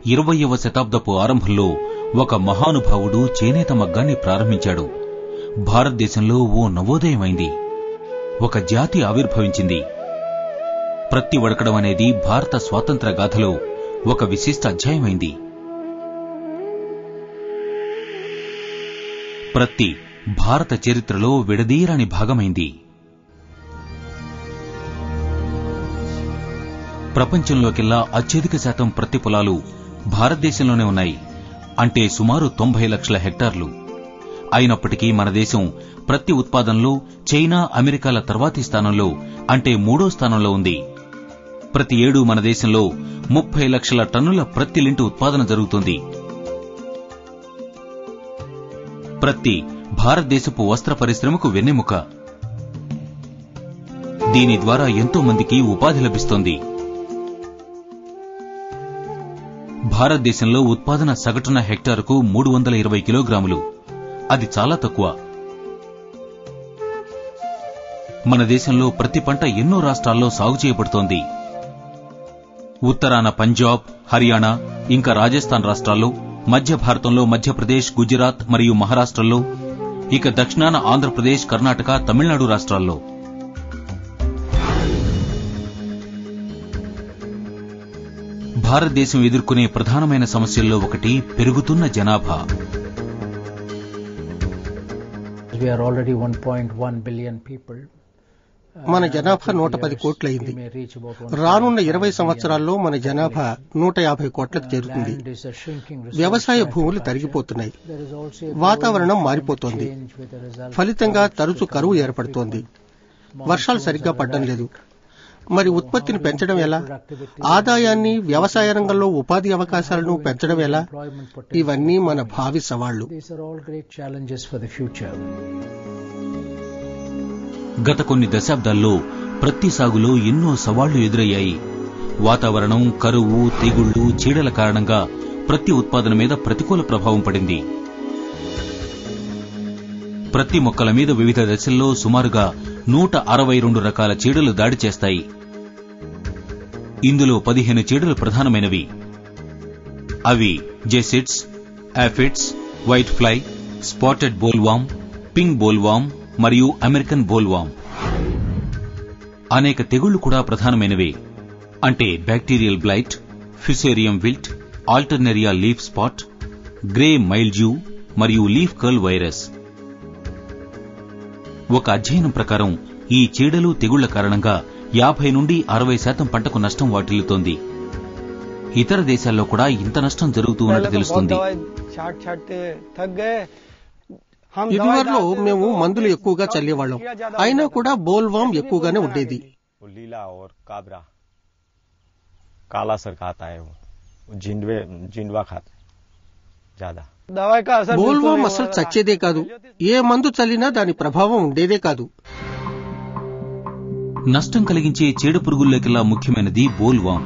ఇరవయవ శతాబ్దపు ఆరంభంలో ఒక మహానుభావుడు చేనేత మగ్గాన్ని ప్రారంభించాడు భారతదేశంలో ఓ నవోదయమైంది ఒక జాతి ఆవిర్భవించింది ప్రత్తి వడకడం అనేది భారత స్వాతంత్ర గాథలో ఒక విశిష్ట అధ్యాయమైంది ప్రత్తి భారత చరిత్రలో విడదీయరాని భాగమైంది ప్రపంచంలోకెల్లా అత్యధిక శాతం ప్రత్తి పొలాలు భారతదేశంలోనే ఉన్నాయి అంటే సుమారు తొంభై లక్షల హెక్టార్లు అయినప్పటికీ మన దేశం ప్రత్తి ఉత్పాదనలో చైనా అమెరికాల తర్వాతి స్థానంలో అంటే మూడో స్థానంలో ఉంది ప్రతి ఏడూ మన దేశంలో ముప్పై లక్షల టన్నుల ప్రత్తి లింటు ఉత్పాదన జరుగుతుంది ప్రత్తి భారతదేశపు వస్త్ర పరిశ్రమకు వెన్నెముక దీని ద్వారా ఎంతో మందికి ఉపాధి లభిస్తోంది భారతదేశంలో ఉత్పాదన సగటున హెక్టారుకు మూడు వందల ఇరవై కిలోగ్రాములు అది చాలా తక్కువ మన దేశంలో ప్రతి పంట ఎన్నో రాష్ట్రాల్లో సాగు చేయబడుతోంది ఉత్తరాన పంజాబ్ హర్యానా ఇంకా రాజస్థాన్ రాష్ట్రాల్లో మధ్య భారతంలో మధ్యప్రదేశ్ గుజరాత్ మరియు మహారాష్ట్రల్లో ఇక దక్షిణాన ఆంధ్రప్రదేశ్ కర్ణాటక తమిళనాడు రాష్ట్రాల్లో భారతదేశం ఎదుర్కొనే ప్రధానమైన సమస్యల్లో ఒకటి పెరుగుతున్న జనాభా We are already 1.1 billion people. మన జనాభా నూట పది కోట్లయింది రానున్న ఇరవై సంవత్సరాల్లో మన జనాభా నూట యాభై కోట్లకు చేరుతుంది వ్యవసాయ భూములు తరిగిపోతున్నాయి వాతావరణం మారిపోతోంది ఫలితంగా తరచు కరువు ఏర్పడుతోంది వర్షాలు సరిగ్గా పడడం లేదు మరి ఉత్పత్తిని పెంచడం ఎలా ఆదాయాన్ని వ్యవసాయ రంగంలో ఉపాధి అవకాశాలను పెంచడం ఎలా ఇవన్నీ మన భావి సవాళ్లు These are all great challenges for the future. గత కొన్ని దశాబ్దాల్లో ప్రత్తి సాగులో ఎన్నో సవాళ్లు ఎదురయ్యాయి వాతావరణం కరువు తెగుళ్లు చీడల కారణంగా ప్రత్తి ఉత్పాదన మీద ప్రతికూల ప్రభావం పడింది ప్రత్తి మొక్కల మీద వివిధ దశల్లో సుమారుగా నూట అరవై రెండు రకాల చీడలు దాడి చేస్తాయి ఇందులో పదిహేను చీడలు ప్రధానమైనవి అవి jassids aphids white fly spotted bollworm pink bollworm మరియు అమెరికన్ బోల్వామ్ అనేక తెగుళ్లు కూడా ప్రధానమైనవే అంటే bacterial blight fusarium wilt alternaria leaf spot grey mildew మరియు లీఫ్ కర్ల్ వైరస్ ఒక అధ్యయనం ప్రకారం ఈ చీడలు తెగుళ్ల కారణంగా యాభై నుండి అరవై శాతం పంటకు నష్టం వాటిల్లుతోంది ఇతర దేశాల్లో కూడా ఇంత నష్టం జరుగుతూ पहले ఉన్నట్టు तो बहुत తెలుస్తుంది दवाई छाट छाटते थक गए हम दवाई ఇదివరలో डालते थे, మేము वो మందులు उसमें ఎక్కువగా दवा చల్లేవాళ్ళం किया ज्यादा అయినా होता था। కూడా బోల్వామ్ ऐसे भी ఎక్కువగానే बोलना ఉండేది नहीं। वो लीला और काबरा काला सर खाता है वो वो जिंडवे जिंडवा खाता है ज्यादा दवाई का असर बिल्कुल బోల్వామ్ नहीं అసలు हुआ। చచ్చేదే కాదు ఏ మందు చల్లినా దాని ప్రభావం ఉండేదే కాదు నష్టం కలిగించే చీడ పురుగుల్లోకెల్లా ముఖ్యమైనది బోల్వామ్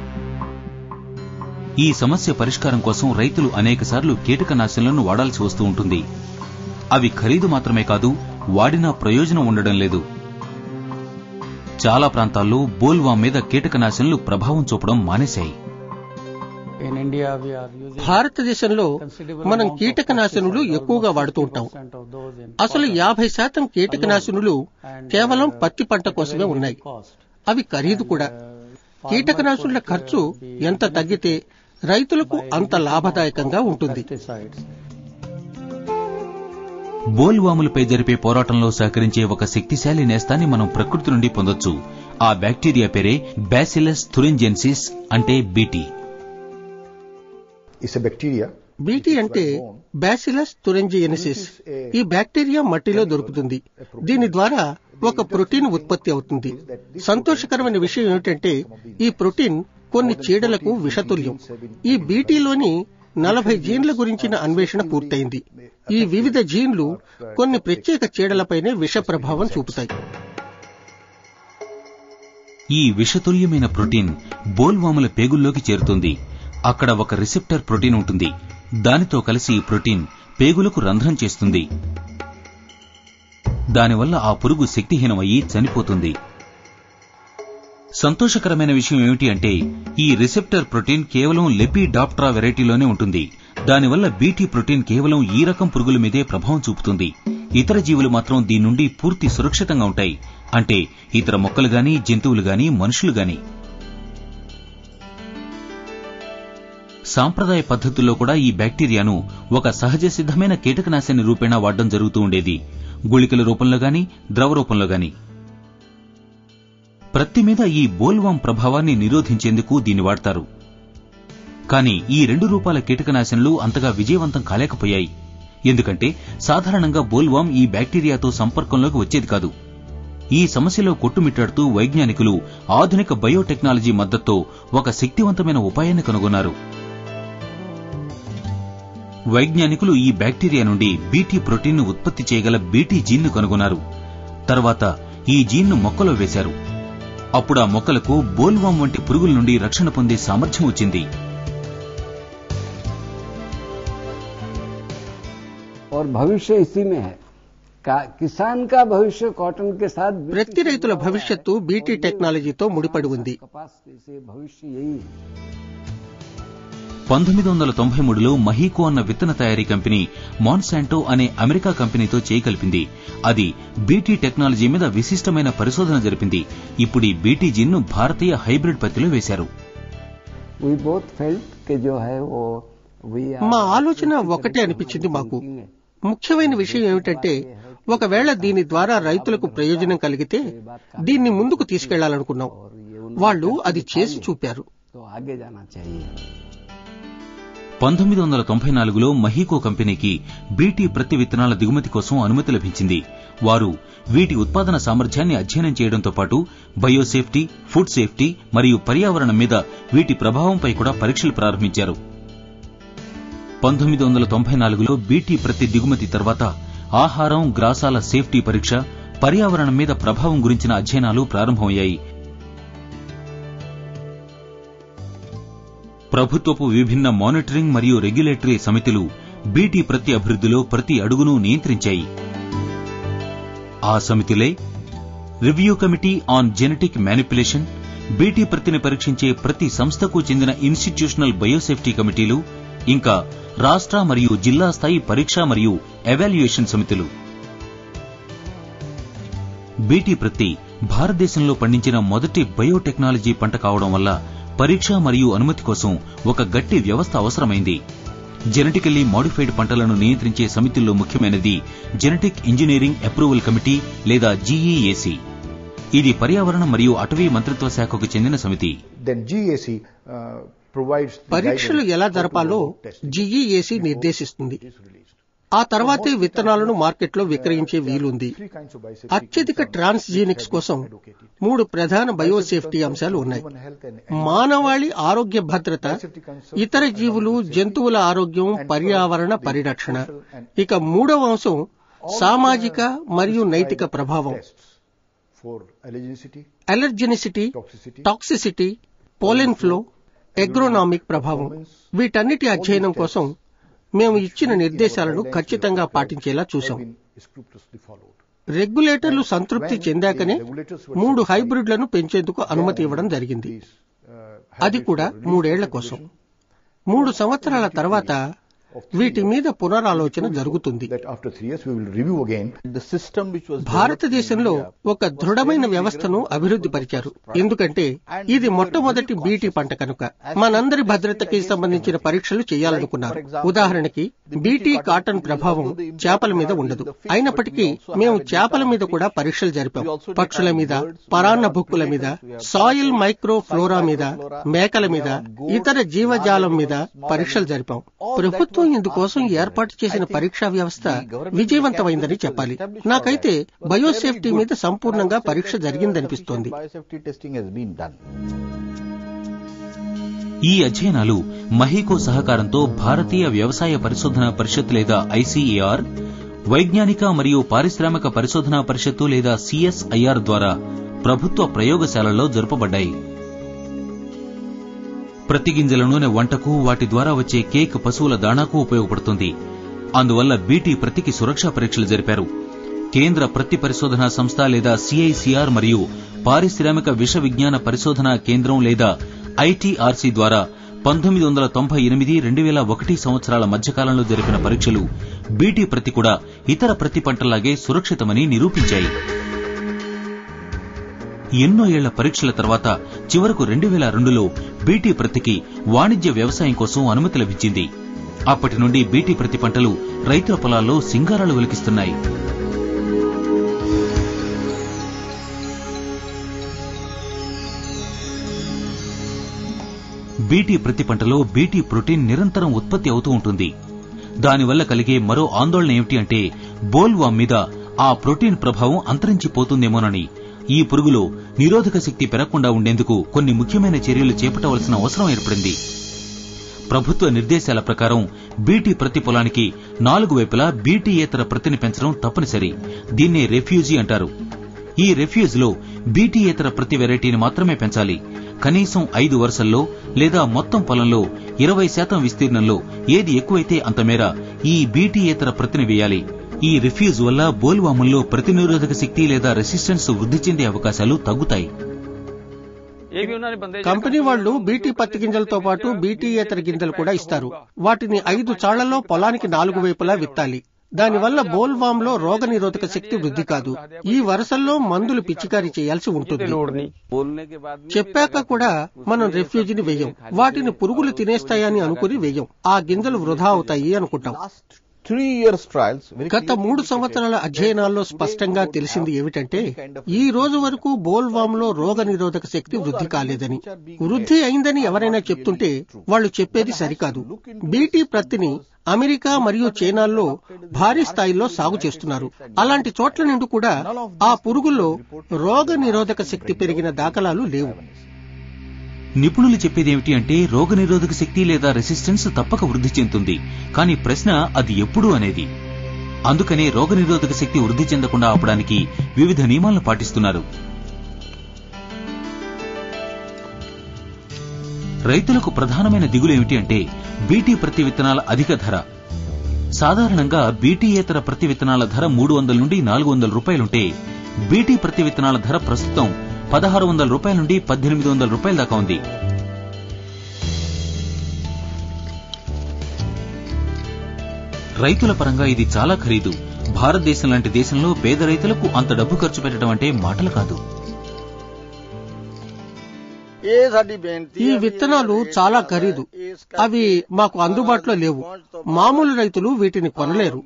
ఈ సమస్య పరిష్కారం కోసం రైతులు అనేకసార్లు కీటకనాశనాలను వాడాల్సి వస్తూ ఉంటుంది అవి ఖరీదు మాత్రమే కాదు వాడినా ప్రయోజనం ఉండడం లేదు చాలా ప్రాంతాల్లో బోల్వామ్ మీద కీటకనాశనలు ప్రభావం చూపడం మానేశాయి In India, we are using భారతదేశంలో considerable మనం amount of కీటకనాశనులు pesticides, ఎక్కువగా almost వాడుతూ ఉంటాం 50% of those in అసలు cotton. యాభై శాతం కీటకనాశనులు And, కేవలం uh, పత్తి పంట at a కోసమే very ఉన్నాయి high cost. అవి ఖరీదు కూడా Uh, కీటకనాశుల farmers ఖర్చు could, uh, be ఎంత తగ్గితే రైతులకు by అంత reducing లాభదాయకంగా of ఉంటుంది pesticides. బోల్వాములపై జరిపే పోరాటంలో సహకరించే ఒక శక్తిశాలి నేస్తాన్ని మనం ప్రకృతి నుండి పొందొచ్చు ఆ బ్యాక్టీరియా పేరే బ్యాసిలస్ థురింజెన్సిస్ అంటే BT It's a bacteria. BT అంటే బ్యాసిలస్ తురెంజియనిసిస్ ఈ బ్యాక్టీరియా మట్టిలో దొరుకుతుంది దీని ద్వారా ఒక ప్రోటీన్ ఉత్పత్తి అవుతుంది సంతోషకరమైన విషయం ఏమిటంటే ఈ ప్రోటీన్ కొన్ని చీడలకు విషతుల్యం ఈ బీటీలోని నలభై జీన్ల గురించిన అన్వేషణ పూర్తయింది ఈ వివిధ జీన్లు కొన్ని ప్రత్యేక చీడలపైనే విష ప్రభావం చూపుతాయి ఈ విషతుల్యమైన ప్రోటీన్ బోల్వాముల పేగుల్లోకి చేరుతుంది అక్కడ ఒక రిసెప్టర్ ప్రోటీన్ ఉంటుంది దానితో కలిసి ఈ ప్రోటీన్ పేగులకు రంధ్రం చేస్తుంది దానివల్ల ఆ పురుగు శక్తిహీనమయ్యి చనిపోతుంది సంతోషకరమైన విషయం ఏమిటి అంటే ఈ రిసెప్టర్ ప్రోటీన్ కేవలం లెపిడాప్ట్రా వెరైటీలోనే ఉంటుంది దానివల్ల బీటీ ప్రోటీన్ కేవలం ఈ రకం పురుగుల మీదే ప్రభావం చూపుతుంది ఇతర జీవులు మాత్రం దీని నుండి పూర్తి సురక్షితంగా ఉంటాయి అంటే ఇతర మొక్కలు గాని జంతువులు గాని మనుషులు గాని సాంప్రదాయ పద్ధతుల్లో కూడా ఈ బ్యాక్టీరియాను ఒక సహజ సిద్ధమైన కీటకనాశిని రూపేణా వాడడం జరుగుతూ ఉండేది గుళికల రూపంలో గాని ద్రవ రూపంలో గాని ప్రత్తి మీద ఈ బోల్వాం ప్రభావాన్ని నిరోధించేందుకు దీన్ని వాడతారు కానీ ఈ రెండు రూపాల కీటకనాశనలు అంతగా విజయవంతం కాలేకపోయాయి ఎందుకంటే సాధారణంగా బోల్వాం ఈ బ్యాక్టీరియాతో సంపర్కంలోకి వచ్చేది కాదు ఈ సమస్యలో కొట్టుమిట్టాడుతూ వైజ్ఞానికులు ఆధునిక బయోటెక్నాలజీ మద్దతుతో ఒక శక్తివంతమైన ఉపాయాన్ని కనుగొన్నారు వైజ్ఞానికులు ఈ బ్యాక్టీరియా నుండి బీటీ ప్రోటీన్ను ఉత్పత్తి చేయగల బీటీ జీన్ను కనుగొన్నారు తర్వాత ఈ జీన్ను మొక్కలో వేశారు అప్పుడు ఆ మొక్కలకు బోల్వామ్ వంటి పురుగుల నుండి రక్షణ పొందే సామర్థ్యం వచ్చింది और भविष्य इसी में है का, किसान का भविष्य कॉटन के साथ BT ప్రతి రైతుల భవిష్యత్తు బీటీ టెక్నాలజీతో ముడిపడి ఉంది कपास से भविष्य यही है పంతొమ్మిది వందల తొంభై మూడులో మహీకో అన్న విత్తన తయారీ కంపెనీ మాన్సాంటో అనే అమెరికా కంపెనీతో చేయగలిపింది అది బీటీ టెక్నాలజీ మీద విశిష్టమైన పరిశోధన జరిపింది ఇప్పుడు ఈ బీటీ జీన్ను భారతీయ హైబ్రిడ్ పత్తిలో వేశారు वी बोथ फेल्ट के जो है वो we are మా ఆలోచన ఒకటే అనిపించింది మాకు ముఖ్యమైన విషయం ఏమిటంటే ఒకవేళ దీని ద్వారా రైతులకు ప్రయోజనం కలిగితే దీన్ని ముందుకు తీసుకెళ్లాలనుకున్నాం వాళ్ళు అది చేసి చూపారు तो आगे जाना चाहिए పంతొమ్మిది వందల తొంభై నాలుగులో మహీకో కంపెనీకి బీటీ ప్రతి విత్తనాల దిగుమతి కోసం అనుమతి లభించింది వారు వీటి ఉత్పాదన సామర్థ్యాన్ని అధ్యయనం చేయడంతో పాటు బయోసేఫ్టీ ఫుడ్ సేఫ్టీ మరియు పర్యావరణం మీద వీటి ప్రభావంపై కూడా పరీక్షలు ప్రారంభించారు పంతొమ్మిది వందల తొంభై నాలుగులో బీటీ ప్రతి దిగుమతి తర్వాత ఆహారం గ్రాసాల సేఫ్టీ పరీక్ష పర్యావరణం మీద ప్రభావం గురించిన అధ్యయనాలు ప్రారంభమయ్యాయి ప్రభుత్వపు విభిన్న మానిటరింగ్ మరియు రెగ్యులేటరీ సమితులు బీటీ ప్రతి అభివృద్ధిలో ప్రతి అడుగును నియంత్రించాయి ఆ సమితులే review committee on genetic manipulation BT ప్రతిని పరీక్షించే ప్రతి సంస్థకు చెందిన ఇన్స్టిట్యూషనల్ బయోసేఫ్టీ కమిటీలు ఇంకా రాష్ట్ర మరియు జిల్లా స్థాయి పరీక్ష మరియు ఎవాల్యుయేషన్ సమితులు బీటీ ప్రతి భారతదేశంలో పండించిన మొదటి బయోటెక్నాలజీ పంట కావడం వల్ల పరీక్ష మరియు అనుమతి కోసం ఒక గట్టి వ్యవస్థ అవసరమైంది జెనెటికల్లీ మాడిఫైడ్ పంటలను నియంత్రించే సమితుల్లో ముఖ్యమైనది జెనెటిక్ ఇంజనీరింగ్ అప్రూవల్ కమిటీ లేదా జీఈఏసీ ఇది పర్యావరణ మరియు అటవీ మంత్రిత్వ శాఖకు చెందిన సమితి then GAC uh, provides the పరీక్షలు guidance ఎలా how to జరపాలో go about testing. జీఈఏసీ నిర్దేశిస్తుంది It is released. ఆ తర్వాతే విత్తనాలను మార్కెట్లో విక్రయించే వీలుంది Three kinds of biosafety అత్యధిక concerns ట్రాన్స్జీనిక్స్ which have కోసం been advocated. మూడు ప్రధాన బయోసేఫ్టీ అంశాలు ఉన్నాయి Human health and మానవాళి ఆరోగ్య భద్రత ఇతర జీవులు జంతువుల ఆరోగ్యం పర్యావరణ పరిరక్షణ ఇక మూడవ అంశం సామాజిక మరియు నైతిక ప్రభావం tests for allergenicity, allergenicity toxicity, toxicity pollen flow agronomic ప్రభావం వీటన్నిటి అధ్యయనం కోసం మేము ఇచ్చిన నిర్దేశాలను ఖచ్చితంగా పాటించేలా చూశాం have been scrupulously followed. రెగ్యులేటర్లు సంతృప్తి చెందాకనే మూడు హైబ్రిడ్లను పెంచేందుకు అనుమతి ఇవ్వడం జరిగింది These, uh, అది కూడా మూడేళ్ల కోసం మూడు సంవత్సరాల తర్వాత వీటి మీద పునరాలోచన జరుగుతుంది that after three years we will review again The system which was భారతదేశంలో ఒక దృఢమైన వ్యవస్థను అభివృద్ధి పరిచారు ఎందుకంటే ఇది మొట్టమొదటి బీటీ పంట కనుక మనందరి భద్రతకి సంబంధించిన పరీక్షలు చేయాలనుకున్నారు ఉదాహరణకి బీటీ కాటన్ ప్రభావం చేపల మీద ఉండదు అయినప్పటికీ మేము చేపల మీద కూడా పరీక్షలు జరిపాం పక్షుల మీద పరాన్న బుక్కుల మీద సాయిల్ మైక్రో ఫ్లోరా మీద మేకల మీద ఇతర జీవజాలం మీద పరీక్షలు జరిపాం ప్రభుత్వం ఇందుకోసం ఏర్పాటు చేసిన పరీక్షా వ్యవస్థ విజయవంతమైందని చెప్పాలి నాకైతే బయోసేఫ్టీ మీద సంపూర్ణంగా పరీక్ష జరిగిందనిపిస్తోంది biosafety testing has been done. ఈ అధ్యయనాలు మహీకో సహకారంతో భారతీయ వ్యవసాయ పరిశోధన పరిషత్ లేదా ఐసీఏఆర్ వైజ్ఞానిక మరియు పారిశ్రామిక పరిశోధనా పరిషత్తు లేదా సిఎస్ఐఆర్ ద్వారా ప్రభుత్వ ప్రయోగశాలల్లో జరుపబడ్డాయి ప్రతి గింజల నూనె వంటకు వాటి ద్వారా వచ్చే కేక్ పశువుల దాణాకు ఉపయోగపడుతుంది అందువల్ల బీటీ ప్రతికి సురక్షా పరీక్షలు జరిపారు కేంద్ర ప్రతి పరిశోధన సంస్థ లేదా సిఐసిఆర్ మరియు పారిశ్రామిక విష విజ్ఞాన పరిశోధన కేంద్రం లేదా ఐటీఆర్సీ ద్వారా పంతొమ్మిది వందల తొంభై ఎనిమిది రెండు వేల ఒకటి సంవత్సరాల మధ్యకాలంలో జరిపిన పరీక్షలు బీటీ ప్రతి కూడా ఇతర ప్రతి పంటలాగే సురక్షితమని నిరూపించాయి ఎన్నో ఏళ్ల పరీక్షల తర్వాత చివరకు రెండు వేల రెండులో బీటీ ప్రతికి వాణిజ్య వ్యవసాయం కోసం అనుమతి లభించింది అప్పటి నుండి బీటీ ప్రతి పంటలు రైతుల పొలాల్లో సింగారాలు వెలికిస్తున్నాయి బీటీ ప్రతి పంటలో బీటీ ప్రోటీన్ నిరంతరం ఉత్పత్తి అవుతూ ఉంటుంది దానివల్ల కలిగే మరో ఆందోళన ఏమిటి అంటే బోల్వామ్ మీద ఆ ప్రోటీన్ ప్రభావం అంతరించిపోతుందేమోనని ఈ పురుగులో నిరోధక శక్తి పెరగకుండా ఉండేందుకు కొన్ని ముఖ్యమైన చర్యలు చేపట్టవలసిన అవసరం ఏర్పడింది ప్రభుత్వ నిర్దేశాల ప్రకారం బీటీ ప్రతి పొలానికి నాలుగు వైపులా బీటీయేతర ప్రతిని పెంచడం తప్పనిసరి దీన్నే రెఫ్యూజీ అంటారు ఈ రెఫ్యూజ్ లో బీటీయేతర ప్రతి వెరైటీని మాత్రమే పెంచాలి కనీసం ఐదు వరుసల్లో లేదా మొత్తం పొలంలో ఇరవై శాతం విస్తీర్ణంలో ఏది ఎక్కువైతే అంతమేర ఈ బీటీయేతర ప్రతిని వేయాలి ఈ రిఫ్యూజ్ వల్ల బోల్వాముల్లో ప్రతినిరోధక శక్తి లేదా రెసిస్టెన్స్ వృద్ధి చెందే అవకాశాలు తగ్గుతాయి కంపెనీ వాళ్ళు బీటీ పత్తి గింజలతో పాటు బీటీయేతర గింజలు కూడా ఇస్తారు వాటిని ఐదు చాళ్లలో పొలానికి నాలుగు వైపులా విత్తాలి దానివల్ల బోల్వామ్ లో రోగ నిరోధక శక్తి వృద్ధి కాదు ఈ వరుసల్లో మందులు పిచికారీ చేయాల్సి ఉంటుంది చెప్పాక కూడా మనం రెఫ్యూజీని వేయం వాటిని పురుగులు తినేస్తాయని అనుకుని వేయం ఆ గింజలు వృధా అవుతాయి అనుకుంటాం Three years trials. very గత clearly మూడు సంవత్సరాల అధ్యయనాల్లో స్పష్టంగా తెలిసింది ఏమిటంటే ఈ రోజు వరకు బోల్వామ్ లో రోగ నిరోధక శక్తి వృద్ధి కాలేదని వృద్ధి అయిందని ఎవరైనా చెప్తుంటే వాళ్ళు చెప్పేది సరికాదు బీటీ ప్రత్తిని అమెరికా మరియు చైనాల్లో భారీ స్థాయిలో సాగు చేస్తున్నారు అలాంటి చోట్ల నుండి కూడా ఆ పురుగుల్లో రోగ నిరోధక శక్తి పెరిగిన దాఖలాలు లేవు నిపుణులు చెప్పేదేమిటి అంటే రోగనిరోధక శక్తి లేదా రెసిస్టెన్స్ తప్పక వృద్ధి చెందుతుంది కానీ ప్రశ్న అది ఎప్పుడు అనేది అందుకనే రోగనిరోధక శక్తి వృద్ధి చెందకుండా ఆపడానికి వివిధ నియమాలను పాటిస్తున్నారు రైతులకు ప్రధానమైన దిగులు ఏమిటి అంటే బీటీ ప్రతి విత్తనాల అధిక ధర సాధారణంగా బీటీయేతర ప్రతి విత్తనాల ధర మూడు వందల నుండి నాలుగు వందల రూపాయలుంటే బీటీ ప్రతి విత్తనాల ధర ప్రస్తుతం పదహారు వందల రూపాయల నుండి పద్దెనిమిది వందల రూపాయల దాకా ఉంది రైతుల పరంగా ఇది చాలా ఖరీదు భారతదేశం లాంటి దేశంలో పేద రైతులకు అంత డబ్బు ఖర్చు పెట్టడం అంటే మాటలు కాదు ఈ విత్తనాలు చాలా ఖరీదు అవి మాకు అందుబాటులో లేవు మామూలు రైతులు వీటిని కొనలేరు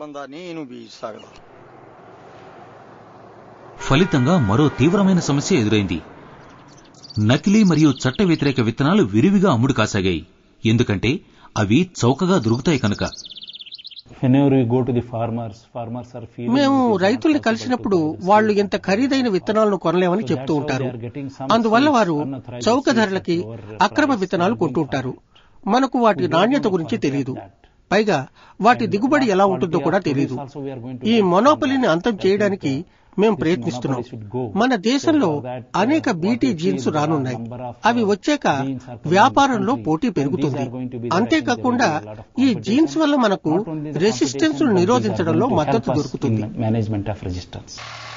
ఫలితంగా మరో తీవ్రమైన సమస్య ఎదురైంది నకిలీ మరియు చట్ట వ్యతిరేక విత్తనాలు విరివిగా అమ్ముడు కాసాగాయి ఎందుకంటే అవి చౌకగా దొరుకుతాయి కనుక Whenever we go to the farmers, farmers are feeling మేము it is not రైతుల్ని possible కలిసినప్పుడు to purchase. వాళ్ళు ఇంత ఖరీదైన విత్తనాలను కొనలేమని చెప్తూ ఉంటారు అందువల్ల వారు చౌక ధరలకి అక్రమ విత్తనాలు కొంటుంటారు మనకు వాటి నాణ్యత గురించి తెలియదు పైగా వాటి దిగుబడి ఎలా ఉంటుందో కూడా తెలియదు ఈ మొనోపలిని అంతం చేయడానికి మేము ప్రయత్నిస్తున్నాం మన దేశంలో అనేక బీటీ జీన్స్ రానున్నాయి అవి వచ్చాక వ్యాపారంలో పోటీ పెరుగుతుంది అంతేకాకుండా ఈ జీన్స్ వల్ల మనకు రెసిస్టెన్స్ నిరోధించడంలో మద్దతు దొరుకుతుంది మేనేజ్మెంట్ ఆఫ్ రెసిస్టెన్స్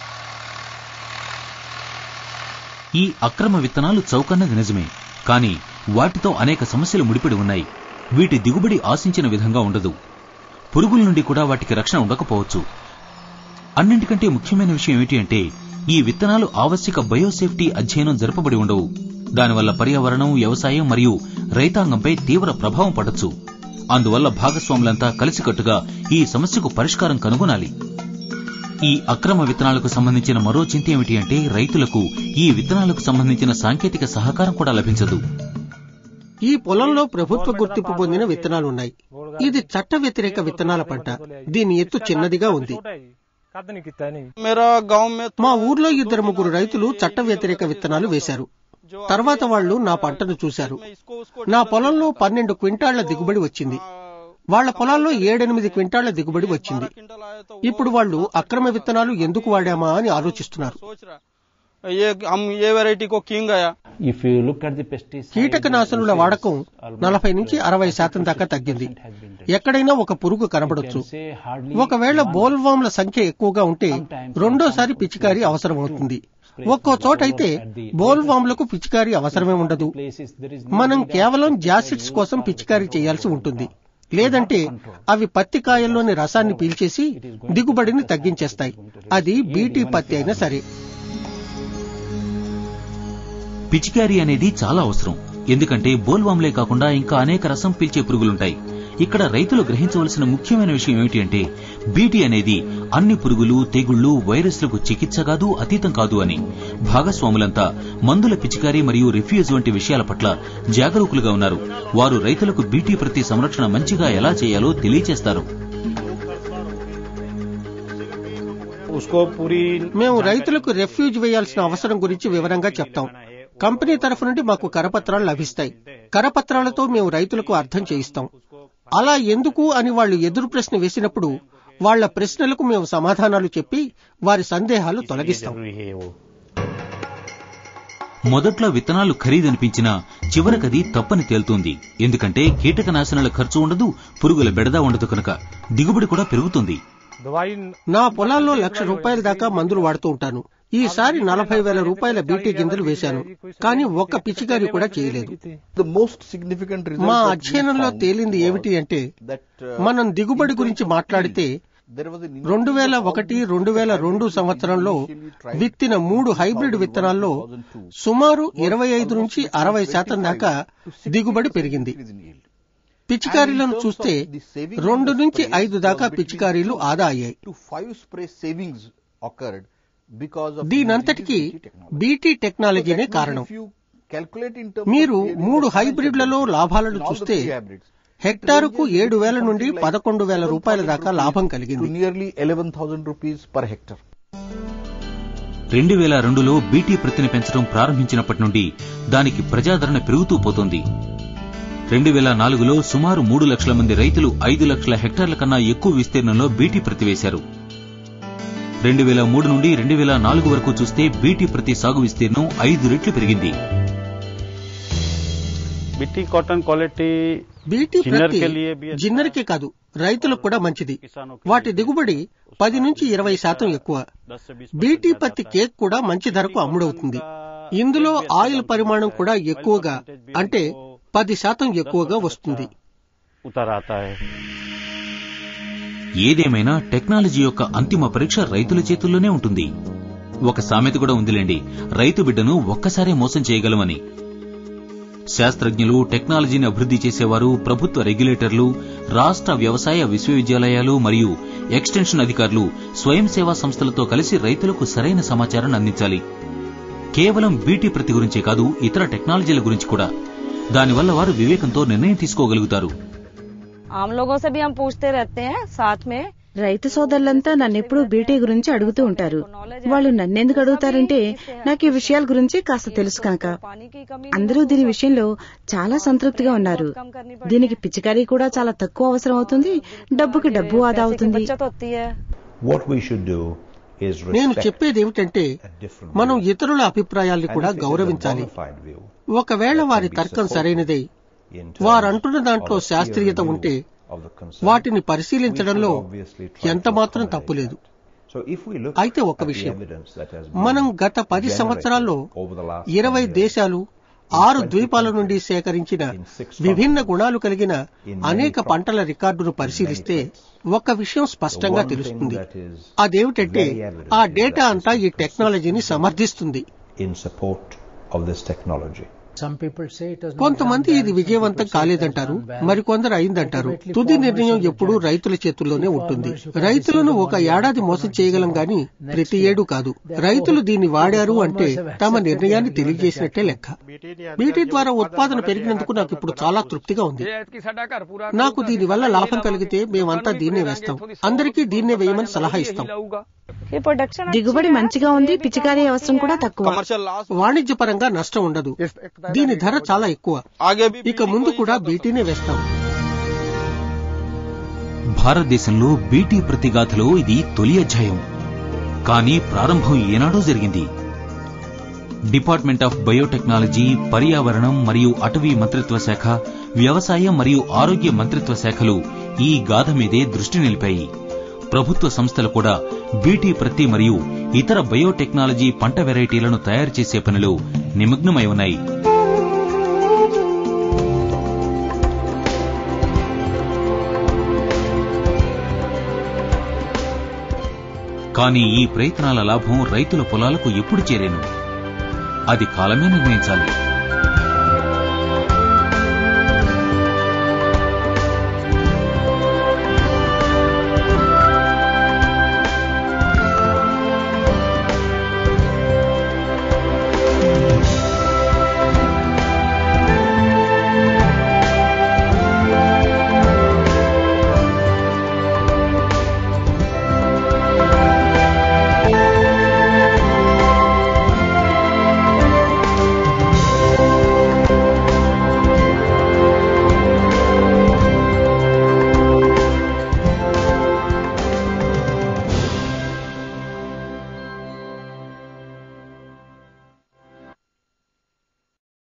ఈ అక్రమ విత్తనాలు చౌకన్నది నిజమే కానీ వాటితో అనేక సమస్యలు ముడిపడి ఉన్నాయి వీటి దిగుబడి ఆశించిన విధంగా ఉండదు పురుగుల నుండి కూడా వాటికి రక్షణ ఉండకపోవచ్చు అన్నింటికంటే ముఖ్యమైన విషయం ఏమిటి అంటే ఈ విత్తనాలు ఆవశ్యక బయోసేఫ్టీ అధ్యయనం జరపబడి ఉండవు దానివల్ల పర్యావరణం వ్యవసాయం మరియు రైతాంగంపై తీవ్ర ప్రభావం పడొచ్చు అందువల్ల భాగస్వాములంతా కలిసికట్టుగా ఈ సమస్యకు పరిష్కారం కనుగొనాలి ఈ అక్రమ విత్తనాలకు సంబంధించిన మరో చింత ఏమిటి అంటే రైతులకు ఈ విత్తనాలకు సంబంధించిన సాంకేతిక సహకారం కూడా లభించదు ఈ పొలంలో ప్రభుత్వ గుర్తింపు పొందిన విత్తనాలున్నాయి ఇది చట్ట వ్యతిరేక విత్తనాల పంట దీని ఎత్తు చిన్నదిగా ఉంది మా ఊర్లో ఇద్దరు ముగ్గురు రైతులు చట్ట వ్యతిరేక విత్తనాలు వేశారు తర్వాత వాళ్ళు నా పంటను చూశారు నా పొలంలో పన్నెండు క్వింటాళ్ల దిగుబడి వచ్చింది వాళ్ళ పొలాల్లో ఏడెనిమిది క్వింటాళ్ల దిగుబడి వచ్చింది ఇప్పుడు వాళ్ళు అక్రమ విత్తనాలు ఎందుకు వాడామా అని ఆలోచిస్తున్నారు ये हम ये वैरायटी को किंग आया If you look at the pesticide, కీటకనాశనుల వాడకం నలభై నుంచి అరవై శాతం దాకా తగ్గింది ఎక్కడైనా ఒక పురుగు కనబడొచ్చు say hardly ఒకవేళ బోల్వామ్ల సంఖ్య ఎక్కువగా ఉంటే రెండోసారి పిచికారీ అవసరమవుతుంది ఒక్కో చోట అయితే బోల్వామ్లకు పిచికారీ అవసరమే ఉండదు places there is మనం కేవలం జాసిడ్స్ కోసం పిచికారీ చేయాల్సి ఉంటుంది లేదంటే అవి పత్తి కాయల్లోని రసాన్ని పీల్చేసి దిగుబడిని తగ్గించేస్తాయి అది బీటీ పత్తి అయినా సరే పిచికారీ అనేది చాలా అవసరం ఎందుకంటే బోల్వామ్లే కాకుండా ఇంకా అనేక రసం పీల్చే పురుగులుంటాయి ఇక్కడ రైతులు గ్రహించవలసిన ముఖ్యమైన విషయం ఏమిటి అంటే బీటీ అనేది అన్ని పురుగులు తెగుళ్లు వైరస్లకు చికిత్స కాదు అతీతం కాదు అని భాగస్వాములంతా మందుల పిచికారీ మరియు రిఫ్యూజ్ వంటి విషయాల పట్ల జాగరూకులుగా ఉన్నారు వారు రైతులకు బీటీ ప్రతి సంరక్షణ మంచిగా ఎలా చేయాలో తెలియజేస్తారు उसको पूरी మేము రైతులకు రెఫ్యూజ్ వేయాల్సిన అవసరం గురించి వివరంగా చెప్తాం కంపెనీ తరఫు నుండి మాకు కరపత్రాలు లభిస్తాయి కరపత్రాలతో మేము రైతులకు అర్థం చేయిస్తాం అలా ఎందుకు అని వాళ్ళు ఎదురు ప్రశ్న వేసినప్పుడు వాళ్ళ ప్రశ్నలకు మేము సమాధానాలు చెప్పి వారి సందేహాలు తొలగిస్తాం जरूरी है वो మొదట్లో విత్తనాలు ఖరీదనిపించినా చివరకది తప్పని తేలుతుంది ఎందుకంటే కీటకనాశనాల ఖర్చు ఉండదు పురుగుల బెడద ఉండదు కనుక దిగుబడి కూడా పెరుగుతుంది दवाई నా పొలాల్లో లక్ష రూపాయల దాకా మందులు వాడుతూ ఉంటాను ఈసారి నలభై వేల రూపాయల బీటీ గింజలు వేశాను కానీ ఒక్క పిచికారి కూడా చేయలేదు The most significant result మా that we అధ్యయనంలో found తేలింది was ఏమిటి అంటే that uh, మనం దిగుబడి గురించి మాట్లాడితే there was an రెండు వేల ఒకటి రెండు వేల రెండు సంవత్సరంలో విత్తిన మూడు హైబ్రిడ్ విత్తనాల్లో సుమారు ఇరవై ఐదు నుంచి అరవై శాతం దాకా దిగుబడి పెరిగింది increase in yield. పిచికారీలను చూస్తే రెండు నుంచి ఐదు దాకా పిచికారీలు ఆదా అయ్యాయి To five spray savings occurred because of దీనంతటికీ using BT technology. BT So టెక్నాలజీనే that means కారణం if you calculate in terms మీరు of yearly మూడు financial హైబ్రిడ్లలో benefit, లాభాలను all the చూస్తే three hybrids, హెక్టారుకు ఏడు వేల నుండి పదకొండు వేల రూపాయల దాకా లాభం to కలిగింది nearly 11,000 rupees per hectare. రెండు వేల రెండులో బీటీ ప్రతిని పెంచడం ప్రారంభించినప్పటి నుండి దానికి ప్రజాదరణ పెరుగుతూ పోతోంది రెండు వేల నాలుగులో సుమారు మూడు లక్షల మంది రైతులు ఐదు లక్షల హెక్టార్ల కన్నా ఎక్కువ విస్తీర్ణంలో బీటీ ప్రతి వేశారు రెండు వేల మూడు నుండి రెండు వేల నాలుగు వరకు చూస్తే బీటీ ప్రతి సాగు విస్తీర్ణం ఐదు రెట్లు పెరిగింది BT cotton quality BT ginner ప్రతి కే లియే భీ అచ్చా జిన్నర్కే కాదు రైతులకు కూడా మంచిది వాటి దిగుబడి పది నుంచి ఇరవై శాతం ఎక్కువ दस से बीस బీటీ పత్తి కేక్ కూడా మంచి ధరకు అమ్ముడవుతుంది ఇందులో ఆయిల్ పరిమాణం కూడా ఎక్కువగా అంటే పది శాతం ఎక్కువగా వస్తుంది उतर आता है ఏదేమైనా టెక్నాలజీ యొక్క అంతిమ పరీక్ష రైతుల చేతుల్లోనే ఉంటుంది ఒక సామెత కూడా ఉందిలేండి రైతు బిడ్డను ఒక్కసారే మోసం చేయగలమని శాస్త్రజ్ఞులు టెక్నాలజీని అభివృద్ధి చేసేవారు ప్రభుత్వ రెగ్యులేటర్లు రాష్ట్ర వ్యవసాయ విశ్వవిద్యాలయాలు మరియు ఎక్స్టెన్షన్ అధికారులు స్వయం సేవా సంస్థలతో కలిసి రైతులకు సరైన సమాచారాన్ని అందించాలి కేవలం బీటీ ప్రతి గురించే కాదు ఇతర టెక్నాలజీల గురించి కూడా దానివల్ల వారు వివేకంతో నిర్ణయం తీసుకోగలుగుతారు आम लोगों से भी हम पूछते रहते हैं साथ में రైతు సోదరులంతా నన్నెప్పుడు బీటీ గురించి అడుగుతూ ఉంటారు వాళ్ళు నన్నెందుకు అడుగుతారంటే నాకు ఈ విషయాల గురించి కాస్త తెలుసు కనుక पानी की कमी అందరూ దీని విషయంలో చాలా సంతృప్తిగా ఉన్నారు దీనికి పిచికారీ కూడా చాలా తక్కువ అవసరం అవుతుంది డబ్బుకి డబ్బు ఆదా पैसे की అవుతుంది बचत होती है What we should do is నేను respect చెప్పేది ఏమిటంటే a different మనం view. ఇతరుల అభిప్రాయాల్ని And కూడా if it is a గౌరవించాలి bona fide view, ఒకవేళ వారి తర్కం సరైనదై in terms వారంటున్న దాంట్లో of a peer శాస్త్రీయత review ఉంటే of the concern, వాటిని we పరిశీలించడంలో should obviously try ఎంత to మాత్రం accommodate తప్పులేదు that. So if we look అయితే ఒక at the విషయం evidence that has మనం been గత పది generated సంవత్సరాల్లో over the last ఇరవై 10 years, దేశాలు ఆరు ద్వీపాల నుండి సేకరించిన విభిన్న గుణాలు కలిగిన అనేక పంటల రికార్డును పరిశీలిస్తే ఒక విషయం స్పష్టంగా తెలుస్తుంది అదేమిటంటే ఆ డేటా అంతా ఈ టెక్నాలజీని సమర్థిస్తుంది in support of this technology. Some people say it has not కొంతమంది done ఇది well, విజయవంతం some people say it has కాలేదంటారు done well. మరికొందరు అయిందంటారు తుది నిర్ణయం ఎప్పుడూ రైతుల చేతుల్లోనే ఉంటుంది రైతులను ఒక ఏడాది మోసం చేయగలం గాని ప్రతి ఏడు కాదు రైతులు దీన్ని వాడారు అంటే తమ నిర్ణయాన్ని తెలియజేసినట్టే లెక్క బీటీ ద్వారా ఉత్పాదన పెరిగినందుకు నాకు ఇప్పుడు చాలా తృప్తిగా ఉంది నాకు దీని వల్ల లాభం కలిగితే మేమంతా దీన్నే వేస్తాం అందరికీ దీన్నే వేయమని సలహా ఇస్తాం ये प्रोडक्शन దిగుబడి మంచిగా ఉంది పిచికారీ అవసరం కూడా తక్కువ कमर्शियल लॉस వాణిజ్యపరంగా నష్టం ఉండదు దీని ధర చాలా ఎక్కువ आगे भी ఇక ముందు కూడా బీటీనే వేస్తాం భారతదేశంలో బీటీ ప్రతిగాథలో ఇది తొలి అధ్యాయం కానీ ప్రారంభం ఏనాడో జరిగింది డిపార్ట్మెంట్ ఆఫ్ బయోటెక్నాలజీ పర్యావరణం మరియు అటవీ మంత్రిత్వ శాఖ వ్యవసాయం మరియు ఆరోగ్య మంత్రిత్వ శాఖలు ఈ గాథ మీదే దృష్టి నిలిపాయి ప్రభుత్వ సంస్థలు కూడా బీటీ ప్రత్తి మరియు ఇతర బయోటెక్నాలజీ పంట వెరైటీలను తయారు చేసే పనిలో నిమగ్నమై ఉన్నాయి కానీ ఈ ప్రయత్నాల లాభం రైతుల పొలాలకు ఎప్పుడు చేరేను అది కాలమే నిర్ణయించాలి